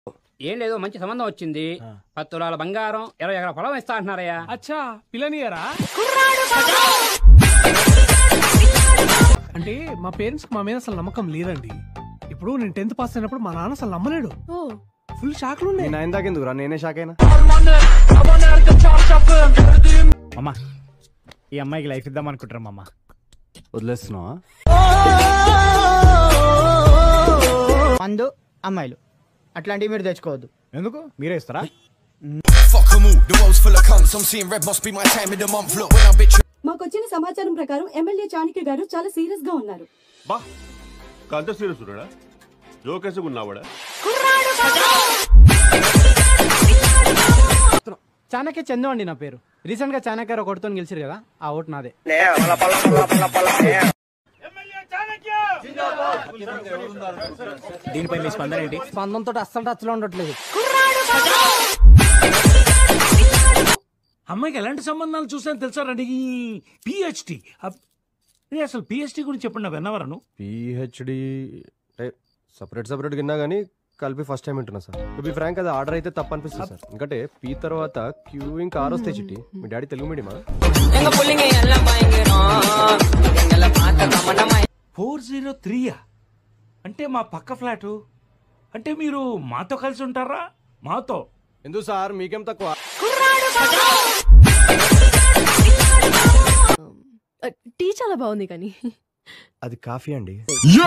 ఏం లేదు మంచి సంబంధం వచ్చింది పది తులాల బంగారం ఇరవై ఎకరాల పొలం ఇస్తా అంటున్నారయ్యా అచ్చా పిల్లనియరా అంటే మా పేరెంట్స్ మా మీద అసలు నమ్మకం లేదండి ఇప్పుడు నేను టెన్త్ పాస్ అయినప్పుడు మా నాన్న అసలు నమ్మలేడు ఓ ఫుల్ షాక్లు ఉన్నాయి నేను ఆయన దాకా ఎందుకు రా నేనే షాక్ అయినా అమ్మా ఈ అమ్మాయికి లైఫ్ ఇద్దాం అనుకుంటున్నాం అమ్మా వదిలేస్తున్నావా మందు అమ్మాయిలు అట్లాంటివి మీరు తెచ్చుకోవద్దు ఎందుకు మీరే ఇస్తారా Fuck 'em all, the world's full of cunts. I'm seeing red, must be my time of the month. Look, when I'm bitch. మాకొచ్చిన సమాచారం ప్రకారం ఎమ్మెల్యే చాణక్య గారు చాలా సీరియస్ గా ఉన్నారు బా కంత సీరియస్ ఉన్నాడా జోకేసి ఉన్నావాడా చాణక్య చందు అండి నా పేరు రీసెంట్ గా చాణక్య గారు ఒకటితో గెలిచారు కదా ఆ ఓటు నాదే దీనిపై మీ స్పందన ఏంటి స్పందనతో అస్సలు టచ్ లో ఉండట్లేదు అమ్మాయికి ఎలాంటి సంబంధాలు చూసాను తెలుసారండి పిహెచ్డి అసలు పిహెచ్డి గురించి చెప్పండి విన్నవరా నువ్వు పిహెచ్డి సపరేట్ సపరేట్ కిన్నా కానీ కలిపి ఫస్ట్ టైం వింటున్నా సార్ టు బి ఫ్రాంక్ అది ఆర్డర్ అయితే తప్పు అనిపిస్తుంది సార్ ఎందుకంటే పీ తర్వాత క్యూ ఇంకా ఆర్ వస్తాయి చిట్టి మీ డాడీ తెలుగు మీడియమా ఫోర్ జీరో త్రీయా అంటే మా పక్క ఫ్లాటు అంటే మీరు మాతో కలిసి ఉంటారా మాతో ఎందుకు సార్ మీకేం తక్కువ టీ చాలా బాగుంది కానీ అది కాఫీ అండి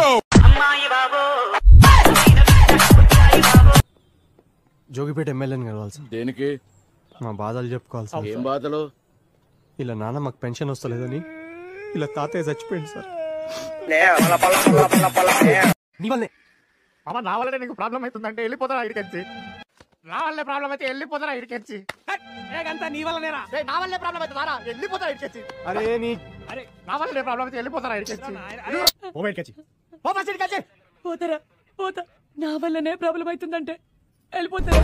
జోగిపేట ఎమ్మెల్యేని కలవాలి సార్ దేనికి మా బాధలు చెప్పుకోవాలి సార్ ఏం బాధలు ఇలా నాన్న మాకు పెన్షన్ వస్తలేదని ఇలా తాతయ్య చచ్చిపోయింది సార్ నీ వల్లే అమ్మ నా వల్లనే నీకు ప్రాబ్లం అవుతుందంటే వెళ్ళిపోతారా ఇడికెచ్చి నా వల్లే ప్రాబ్లం అయితే వెళ్ళిపోతారా ఇడికెచ్చి ఏకంతా నీ వల్లనేరా నా వల్లే ప్రాబ్లం అయితే రారా వెళ్ళిపోతారా ఇడికెచ్చి అరే నీ అరే నా వల్లే ప్రాబ్లం అయితే వెళ్ళిపోతారా ఇడికెచ్చి ఓ ఇడికెచ్చి ఓ ఫస్ట్ ఇడికెచ్చి పోతారా పోతా నా వల్లనే ప్రాబ్లం అవుతుందంటే వెళ్ళిపోతారా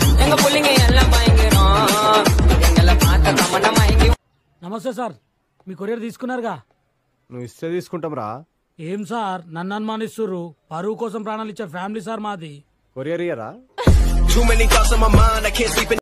నమస్తే సార్ మీ కొరియర్ తీసుకున్నారుగా నువ్వు ఇస్తే తీసుకుంటాం రా ఏం సార్ నన్ను అనుమానిస్తుర్రు పరువు కోసం ప్రాణాలు ఇచ్చే ఫ్యామిలీ సార్ మాది కొరియర్ ఇయరా Too many thoughts on my mind, I can't sleep at